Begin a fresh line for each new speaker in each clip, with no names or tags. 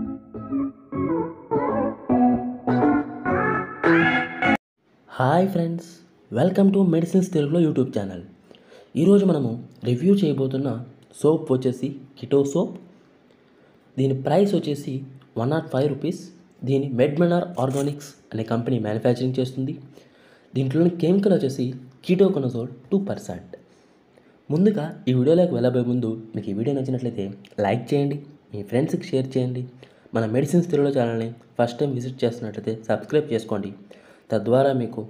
hi friends welcome to medicines తెలుగులో YouTube channel ఈరోజు మనము రివ్యూ చేయబోతున్న సోప్ వచ్చేసి కిటో సోప్ దీని ప్రైస్ వచ్చేసి వన్ నాట్ ఫైవ్ రూపీస్ దీని మెడ్మెనార్ ఆర్గానిక్స్ అనే కంపెనీ మ్యానుఫ్యాక్చరింగ్ చేస్తుంది దీంట్లోని కెమికల్ వచ్చేసి కీటోకొనజోల్ టూ పర్సెంట్ ముందుగా ఈ వీడియోలోకి వెళ్ళబోయే ముందు మీకు ఈ వీడియో నచ్చినట్లయితే లైక్ చేయండి మీ ఫ్రెండ్స్కి షేర్ చేయండి మన మెడిసిన్స్ తెలుగులో ఛానల్ని ఫస్ట్ టైం విజిట్ చేస్తున్నట్లయితే సబ్స్క్రైబ్ చేసుకోండి తద్వారా మీకు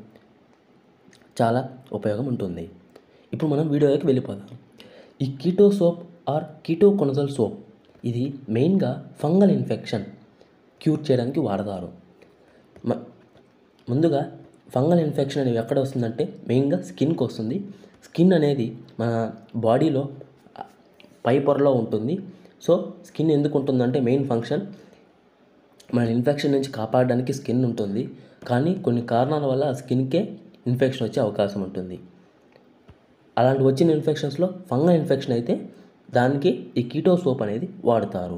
చాలా ఉపయోగం ఉంటుంది ఇప్పుడు మనం వీడియోలోకి వెళ్ళిపోదాం ఈ keto soap or ketoconazole soap ఇది మెయిన్గా ఫంగల్ ఇన్ఫెక్షన్ క్యూర్ చేయడానికి వాడతారు మ- ముందుగా ఫంగల్ ఇన్ఫెక్షన్ అనేది ఎక్కడ వస్తుందంటే మెయిన్గా స్కిన్కి వస్తుంది స్కిన్ అనేది మన బాడీలో పై పొరలో ఉంటుంది సో స్కిన్ ఎందుకు ఉంటుందంటే మెయిన్ ఫంక్షన్ మన ఇన్ఫెక్షన్ నుంచి కాపాడడానికి స్కిన్ ఉంటుంది కానీ కొన్ని కారణాల వల్ల ఆ స్కిన్కే ఇన్ఫెక్షన్ వచ్చే అవకాశం ఉంటుంది అలాంటి వచ్చిన ఇన్ఫెక్షన్స్లో ఫంగల్ ఇన్ఫెక్షన్ అయితే దానికి ఈ కీటో సోప్ అనేది వాడతారు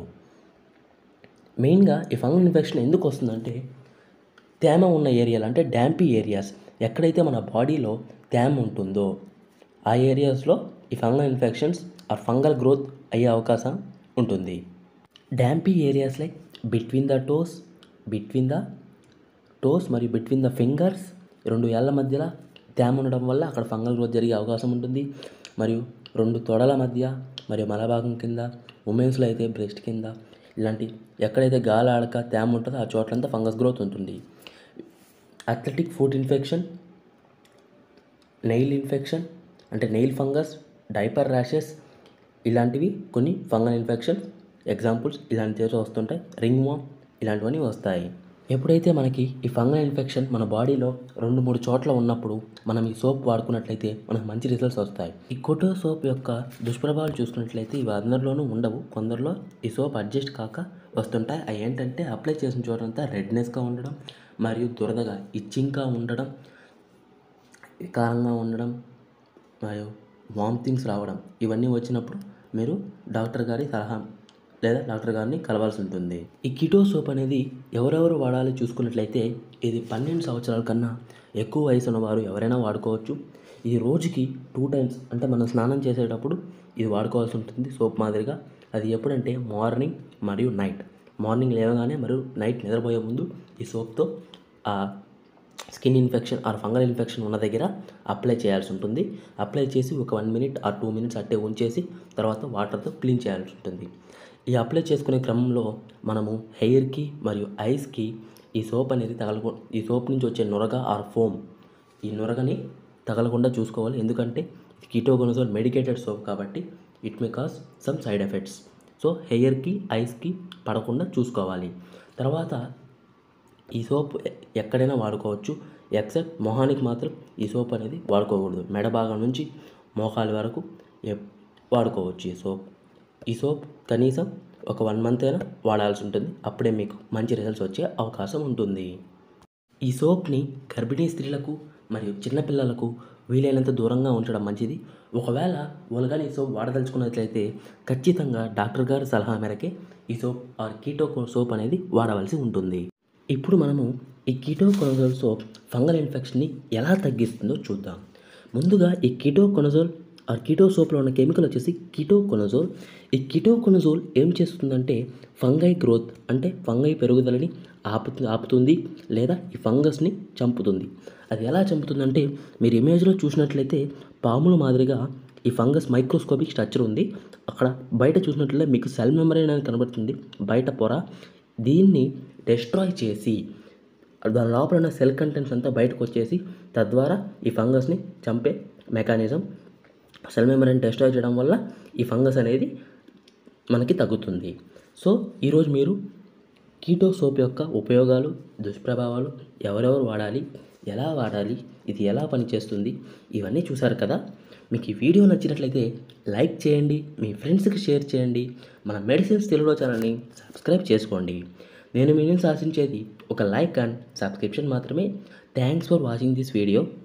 మెయిన్గా ఈ ఫంగల్ ఇన్ఫెక్షన్ ఎందుకు వస్తుందంటే తేమ ఉన్న ఏరియాలు అంటే డ్యాంపీ ఏరియాస్ ఎక్కడైతే మన బాడీలో తేమ ఉంటుందో ఆ ఏరియాస్లో ఈ fungal infections or fungal growth అయ్యే అవకాశం ఉంటుంది damp areas like between the toes between the toes మరియు బిట్వీన్ ద ఫింగర్స్ రెండు ఏళ్ల మధ్యలో తేమ ఉండడం వల్ల అక్కడ ఫంగల్ గ్రోత్ జరిగే అవకాశం ఉంటుంది మరియు రెండు తొడల మధ్య మరియు మలభాగం కింద ఉమెన్స్లో అయితే బ్రెస్ట్ కింద ఇలాంటి ఎక్కడైతే గాలి ఆడక తేమ ఉంటుందో ఆ చోట్లంతా ఫంగస్ గ్రోత్ ఉంటుంది athletic foot infection nail infection అంటే నెయిల్ ఫంగస్ డైపర్ ర్యాషెస్ ఇలాంటివి కొన్ని ఫంగల్ ఇన్ఫెక్షన్ ఎగ్జాంపుల్స్ ఇలాంటి చేసి వస్తుంటాయి రింగ్ వామ్ ఇలాంటివన్నీ వస్తాయి ఎప్పుడైతే మనకి ఈ ఫంగల్ ఇన్ఫెక్షన్ మన బాడీలో రెండు మూడు చోట్ల ఉన్నప్పుడు మనం ఈ సోప్ వాడుకున్నట్లయితే మనకు మంచి రిజల్ట్స్ వస్తాయి ఈ కొటో సోప్ యొక్క దుష్ప్రభావాలు చూసుకున్నట్లయితే ఇవి అందరిలోనూ ఉండవు కొందరిలో ఈ సోప్ అడ్జస్ట్ కాక వస్తుంటాయి అవి ఏంటంటే అప్లై చేసిన చోటంతా రెడ్నెస్గా ఉండడం మరియు దురదగా ఇచ్చింగ్గా ఉండడం కారంగా ఉండడం మరియు వామిటింగ్స్ రావడం ఇవన్నీ వచ్చినప్పుడు మీరు డాక్టర్ గారి సలహా లేదా డాక్టర్ గారిని కలవాల్సి ఉంటుంది ఈ కిటో సోప్ అనేది ఎవరెవరు వాడాలి చూసుకున్నట్లయితే ఇది పన్నెండు సంవత్సరాల కన్నా ఎక్కువ వయసు ఉన్నవారు ఎవరైనా వాడుకోవచ్చు ఇది రోజుకి టూ టైమ్స్ అంటే మనం స్నానం చేసేటప్పుడు ఇది వాడుకోవాల్సి ఉంటుంది సోప్ మాదిరిగా అది ఎప్పుడంటే మార్నింగ్ మరియు నైట్ మార్నింగ్ లేవగానే మరియు నైట్ నిద్రపోయే ముందు ఈ సోప్తో ఆ skin infection or fungal infection ఉన్న దగ్గర అప్లై చేయాల్సి ఉంటుంది అప్లై చేసి ఒక one minute or two minutes అట్టే ఉంచేసి తర్వాత వాటర్తో క్లీన్ చేయాల్సి ఉంటుంది ఈ అప్లై చేసుకునే క్రమంలో మనము హెయిర్కి మరియు ఐస్కి ఈ సోప్ అనేది తగలకు ఈ సోప్ నుంచి వచ్చే నురగ ఆర్ ఫోమ్ ఈ నురగని తగలకుండా చూసుకోవాలి ఎందుకంటే కీటోగోనజోల్ మెడికేటెడ్ సోప్ కాబట్టి it may cause some side effects so హెయిర్కి ఐస్కి పడకుండా చూసుకోవాలి తర్వాత ఈ సోప్ ఎ- ఎక్కడైనా వాడుకోవచ్చు ఎక్సెప్ట్ మొహానికి మాత్రం ఈ సోప్ అనేది వాడుకోకూడదు మెడ భాగం నుంచి మోకాల వరకు ఎప్- వాడుకోవచ్చు ఈ సోప్ ఈ సోప్ కనీసం ఒక వన్ మంత్ అయినా వాడాల్సి ఉంటుంది అప్పుడే మీకు మంచి రిజల్ట్స్ వచ్చే అవకాశం ఉంటుంది ఈ సోప్ని గర్భిణీ స్త్రీలకు మరియు చిన్నపిల్లలకు వీలైనంత దూరంగా ఉంచడం మంచిది ఒకవేళ వాళ్ళు కానీ ఈ సోప్ వాడదలుచుకున్నట్లయితే ఖచ్చితంగా డాక్టర్ గారి సలహా మేరకే ఈ సోప్ ఆర్ కీటో సోప్ అనేది వాడవలసి ఉంటుంది ఇప్పుడు మనము ఈ కీటో కొనజోల్ సోప్ ఫంగల్ ఇన్ఫెక్షన్ని ఎలా తగ్గిస్తుందో చూద్దాం ముందుగా ఈ కీటో కొనజోల్ ఆర్ కీటో సోప్లో ఉన్న కెమికల్ వచ్చేసి కీటో కొనజోల్ ఈ కీటో కొనజోల్ ఏం చేస్తుందంటే ఫంగై గ్రోత్ అంటే ఫంగై పెరుగుదలని ఆపు ఆపుతుంది లేదా ఈ ఫంగస్ని చంపుతుంది అది ఎలా చంపుతుందంటే మీరు ఇమేజ్లో చూసినట్లయితే పాముల మాదిరిగా ఈ ఫంగస్ మైక్రోస్కోపిక్ స్ట్రక్చర్ ఉంది అక్కడ బయట చూసినట్లయితే మీకు సెల్ మెమరీ అనేది కనబడుతుంది బయట పొర దీన్ని డెస్ట్రాయ్ చేసి దాని లోపల ఉన్న సెల్ కంటెంట్స్ అంతా బయటకు వచ్చేసి తద్వారా ఈ ఫంగస్ని చంపే మెకానిజం సెల్ మెమరీని డెస్ట్రాయ్ చేయడం వల్ల ఈ ఫంగస్ అనేది మనకి తగ్గుతుంది సో ఈరోజు మీరు కీటో సోప్ యొక్క ఉపయోగాలు దుష్ప్రభావాలు ఎవరెవరు వాడాలి ఎలా వాడాలి ఇది ఎలా పనిచేస్తుంది ఇవన్నీ చూసారు కదా మీకు ఈ వీడియో నచ్చినట్లయితే లైక్ చేయండి మీ ఫ్రెండ్స్కి షేర్ చేయండి మన మెడిసిన్స్ తెలుగులో ఛానల్ని సబ్స్క్రైబ్ చేసుకోండి నేను మీ నుంచి ఆశించేది ఒక లైక్ అండ్ సబ్స్క్రిప్షన్ మాత్రమే thanks for watching this video